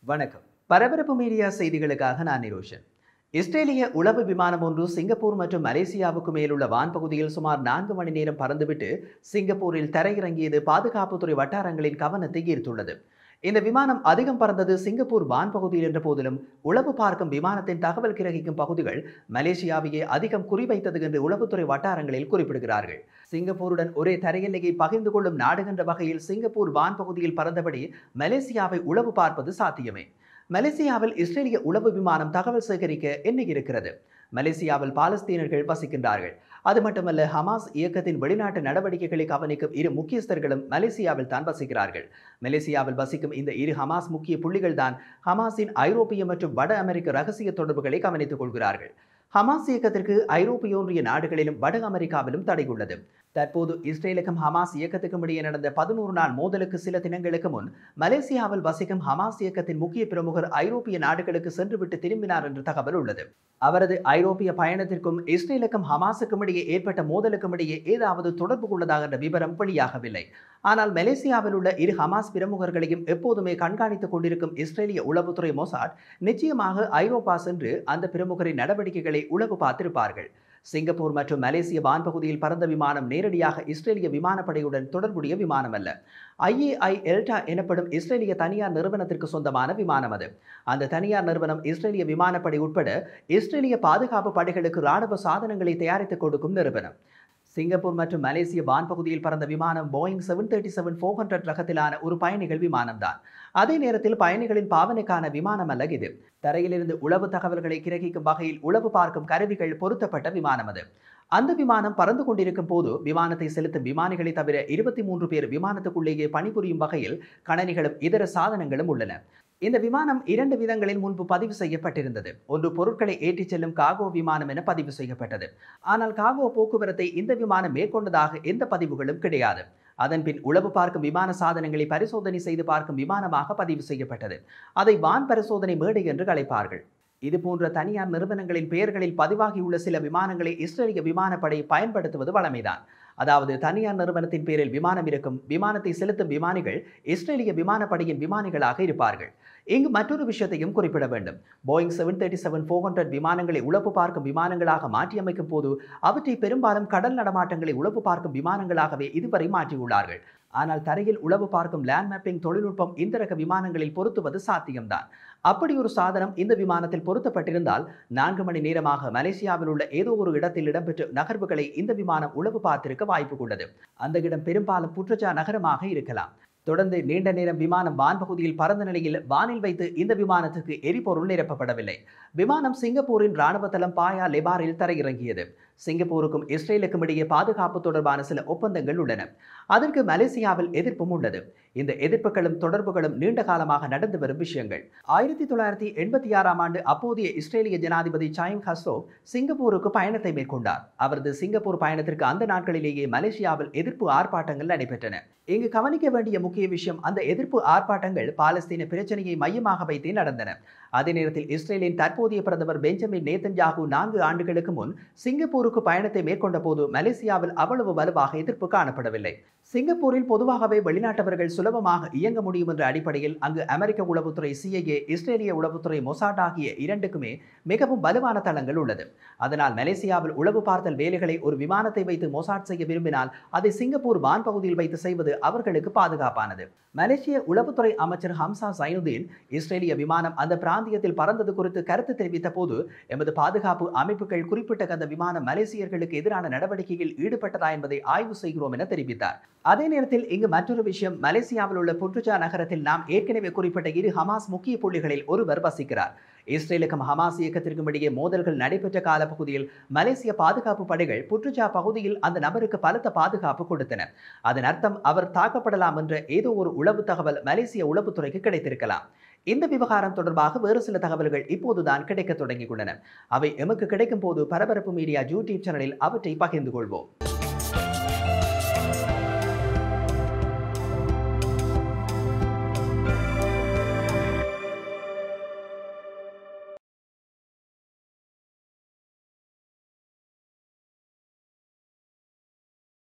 வணக்கம் பரபரப்பு மீடியா செய்திகளுக்காக நான் நிரோஷன் இஸ்ரேலிய உளவு விமானம் ஒன்று சிங்கப்பூர் மற்றும் மலேசியாவுக்கு மேலுள்ள வான்பகுதியில் சுமார் நான்கு மணி நேரம் பறந்துவிட்டு சிங்கப்பூரில் தரையிறங்கியது பாதுகாப்புத்துறை வட்டாரங்களின் கவனத்தை ஈர்த்துள்ளது இந்த விமானம் அதிகம் பறந்தது சிங்கப்பூர் வான்பகுதியில் என்ற போதிலும் உளவு பார்க்கும் விமானத்தின் தகவல் கிரகிக்கும் பகுதிகள் மலேசியாவையே அதிகம் குறிவைத்தது என்று உளவுத்துறை வட்டாரங்களில் குறிப்பிடுகிறார்கள் சிங்கப்பூருடன் ஒரே தரையெல்லையை பகிர்ந்து கொள்ளும் நாடு என்ற வகையில் சிங்கப்பூர் வான்பகுதியில் பறந்தபடி மலேசியாவை உளவு பார்ப்பது சாத்தியமே மலேசியாவில் இஸ்ரேலிய உளவு விமானம் தகவல் சேகரிக்க என்ன இருக்கிறது மலேசியாவில் பாலஸ்தீனர்கள் வசிக்கின்றார்கள் அது மட்டுமல்ல ஹமாஸ் இயக்கத்தின் வெளிநாட்டு நடவடிக்கைகளை கவனிக்கும் இரு முக்கியஸ்தர்களும் மலேசியாவில் தான் வசிக்கிறார்கள் மலேசியாவில் வசிக்கும் இந்த இரு ஹமாஸ் முக்கிய புள்ளிகள் தான் ஹமாஸின் ஐரோப்பிய மற்றும் வட அமெரிக்க ரகசிய தொடர்புகளை கவனித்துக் கொள்கிறார்கள் ஹமாஸ் இயக்கத்திற்கு ஐரோப்பிய ஒன்றிய நாடுகளிலும் வட அமெரிக்காவிலும் தடை உள்ளது தற்போது இஸ்ரேலுக்கும் ஹமாஸ் இயக்கத்துக்கும் இடையே நடந்த பதினோரு நாள் மோதலுக்கு சில தினங்களுக்கு முன் மலேசியாவில் வசிக்கும் ஹமாஸ் இயக்கத்தின் முக்கிய பிரமுகர் ஐரோப்பிய நாடுகளுக்கு சென்றுவிட்டு திரும்பினார் என்ற தகவல் உள்ளது அவரது ஐரோப்பிய பயணத்திற்கும் இஸ்ரேலுக்கும் ஹமாஸுக்கும் இடையே ஏற்பட்ட மோதலுக்கும் இடையே ஏதாவது தொடர்பு கொண்டதாக என்ற விவரம் வெளியாகவில்லை ஆனால் மலேசியாவில் உள்ள இரு ஹமாஸ் பிரமுகர்களையும் எப்போதுமே கண்காணித்துக் கொண்டிருக்கும் இஸ்ரேலிய உளவுத்துறை மொசாட் நிச்சயமாக ஐரோப்பா சென்று அந்த பிரமுகரின் நடவடிக்கைகளை உளவு பார்த்திருப்பார்கள் சிங்கப்பூர் மற்றும் மலேசிய வான்பகுதியில் பறந்த விமானம் நேரடியாக இஸ்ரேலிய விமானப்படையுடன் தொடர்புடைய விமானம் அல்ல ஐஏஐ எல்டா எனப்படும் இஸ்ரேலிய தனியார் நிறுவனத்திற்கு சொந்தமான விமானம் அது அந்த தனியார் நிறுவனம் இஸ்ரேலிய விமானப்படை உட்பட இஸ்ரேலிய பாதுகாப்பு படைகளுக்கு ராணுவ சாதனங்களை தயாரித்துக் கொடுக்கும் நிறுவனம் சிங்கப்பூர் மற்றும் மலேசிய வான்பகுதியில் பறந்த விமானம் Boeing seven thirty seven four hundred ரகத்திலான ஒரு பயணிகள் விமானம் தான் அதே நேரத்தில் பயணிகளின் பாவனைக்கான விமானம் அல்ல இது தரையிலிருந்து உளவு தகவல்களை கிரகிக்கும் வகையில் உளவு பார்க்கும் கருவிகள் பொருத்தப்பட்ட விமானம் அது அந்த விமானம் பறந்து கொண்டிருக்கும் போது விமானத்தை செலுத்தும் விமானிகளை தவிர இருபத்தி மூன்று பேர் விமானத்துக்குள்ளேயே பணிபுரியும் வகையில் கணனிகளும் இதர சாதனங்களும் உள்ளன இந்த விமானம் இரண்டு விதங்களில் முன்பு பதிவு செய்யப்பட்டிருந்தது ஒன்று பொருட்களை ஏற்றிச் செல்லும் காகோ விமானம் என பதிவு செய்யப்பட்டது ஆனால் காகோ போக்குவரத்தை இந்த விமானம் மேற்கொண்டதாக எந்த பதிவுகளும் கிடையாது அதன்பின் உளவு பார்க்கும் விமான சாதனங்களை பரிசோதனை செய்து பார்க்கும் விமானமாக பதிவு செய்யப்பட்டது அதை வான் பரிசோதனை மேடை என்று அழைப்பார்கள் இது போன்ற தனியார் நிறுவனங்களின் பெயர்களில் பதிவாகியுள்ள சில விமானங்களை இஸ்ரேலிய விமானப்படை பயன்படுத்துவது வழமைதான் அதாவது தனியார் நிறுவனத்தின் பேரில் விமானம் இருக்கும் விமானத்தை செலுத்தும் விமானிகள் இஸ்ரேலிய விமானப்படையின் விமானிகளாக இருப்பார்கள் இங்கு மற்றொரு விஷயத்தையும் குறிப்பிட வேண்டும் Boeing seven thirty seven four hundred விமானங்களை உளவு பார்க்கும் விமானங்களாக மாற்றியமைக்கும் போது அவற்றை பெரும்பாலும் கடல் நடமாட்டங்களை உளவு பார்க்கும் விமானங்களாகவே இதுவரை மாற்றியுள்ளார்கள் ஆனால் தரையில் உளவு பார்க்கும் லேண்ட் மேப்பிங் தொழில்நுட்பம் இந்த ரக விமானங்களில் பொருத்துவது சாத்தியம்தான் அப்படி ஒரு சாதனம் இந்த விமானத்தில் பொருத்தப்பட்டிருந்தால் நான்கு மணி நேரமாக மலேசியாவில் உள்ள ஏதோ ஒரு இடத்தில் இடம்பெற்ற நகர்வுகளை இந்த விமானம் உளவு பார்த்திருக்க வாய்ப்பு உள்ளது அந்த இடம் பெரும்பாலும் புற்றஜா நகரமாக இருக்கலாம் தொடர்ந்து நீண்ட நேரம் விமானம் வான்பகுதியில் பறந்த நிலையில் வானில் வைத்து இந்த விமானத்துக்கு எரிபொருள் நிரப்பப்படவில்லை விமானம் சிங்கப்பூரின் ராணுவ தளம் பாயா லெபாரில் தரையிறங்கியது சிங்கப்பூருக்கும் இஸ்ரேலுக்கும் இடையே பாதுகாப்பு தொடர்பான சில ஒப்பந்தங்கள் உள்ளன அதற்கு மலேசியாவில் எதிர்ப்பும் உள்ளது இந்த எதிர்ப்புகளும் தொடர்புகளும் நீண்ட காலமாக நடந்து வரும் விஷயங்கள் ஆயிரத்தி தொள்ளாயிரத்தி எண்பத்தி ஆறாம் ஆண்டு அப்போதைய இஸ்ரேலிய ஜனாதிபதி சாயிம் ஹஸ்ரோ சிங்கப்பூருக்கு பயணத்தை மேற்கொண்டார் அவரது சிங்கப்பூர் பயணத்திற்கு அந்த நாட்களிலேயே மலேசியாவில் எதிர்ப்பு ஆர்ப்பாட்டங்கள் நடைபெற்றன இங்கு கவனிக்க வேண்டிய முக்கிய விஷயம் அந்த எதிர்ப்பு ஆர்ப்பாட்டங்கள் பாலஸ்தீன பிரச்சனையை மையமாக வைத்தே நடந்தன அதே நேரத்தில் இஸ்ரேலின் தற்போதைய பிரதமர் பெஞ்சமின் நேத்தன்யாகு நான்கு ஆண்டுகளுக்கு முன் சிங்கப்பூருக்கு பயணத்தை மேற்கொண்ட போது மலேசியாவில் அவ்வளவு வலுவாக எதிர்ப்பு காணப்படவில்லை சிங்கப்பூரில் பொதுவாகவே வெளிநாட்டவர்கள் சுலபமாக இயங்க முடியும் என்ற அடிப்படையில் அங்கு அமெரிக்க உளவுத்துறை சிஐஏ இஸ்ரேலிய உளவுத்துறை மொசாட் ஆகிய இரண்டுக்குமே மிகவும் வலுவான தளங்கள் உள்ளது அதனால் மலேசியாவில் உளவு பார்த்தல் வேலைகளை ஒரு விமானத்தை வைத்து மொசாட் செய்ய விரும்பினால் அதை சிங்கப்பூர் வான்பகுதியில் வைத்து செய்வது அவர்களுக்கு பாதுகாப்பானது மலேசிய உளவுத்துறை அமைச்சர் ஹம்சா சைனுதீன் இஸ்ரேலிய விமானம் அந்த பிராந்தியத்தில் பறந்தது குறித்து கருத்து தெரிவித்த போது எமது பாதுகாப்பு அமைப்புகள் குறிப்பிட்ட அந்த விமானம் மலேசியர்களுக்கு எதிரான நடவடிக்கையில் ஈடுபட்டதா என்பதை ஆய்வு செய்கிறோம் என தெரிவித்தார் அதே நேரத்தில் இங்கு மற்றொரு விஷயம் மலேசியாவில் உள்ள புற்றுஜா நகரத்தில் நாம் ஏற்கனவே குறிப்பிட்ட இரு ஹமாஸ் முக்கிய புள்ளிகளில் ஒருவர் வசிக்கிறார் இஸ்ரேலுக்கும் ஹமாஸ் இயக்கத்திற்கும் இடையே மோதல்கள் நடைபெற்ற காலப்பகுதியில் மலேசிய பாதுகாப்பு படைகள் புற்றுஜா பகுதியில் அந்த நபருக்கு பலத்த பாதுகாப்பு கொடுத்தன அதன் அர்த்தம் அவர் தாக்கப்படலாம் என்ற ஏதோ ஒரு உளவு தகவல் மலேசிய உளவுத்துறைக்கு கிடைத்திருக்கலாம் இந்த விவகாரம் தொடர்பாக வேறு சில தகவல்கள் இப்போதுதான் கிடைக்க தொடங்கியுள்ளன அவை எமக்கு கிடைக்கும் போது பரபரப்பு மீடியா யூடியூப் சேனலில் அவற்றை பகிர்ந்து கொள்வோம்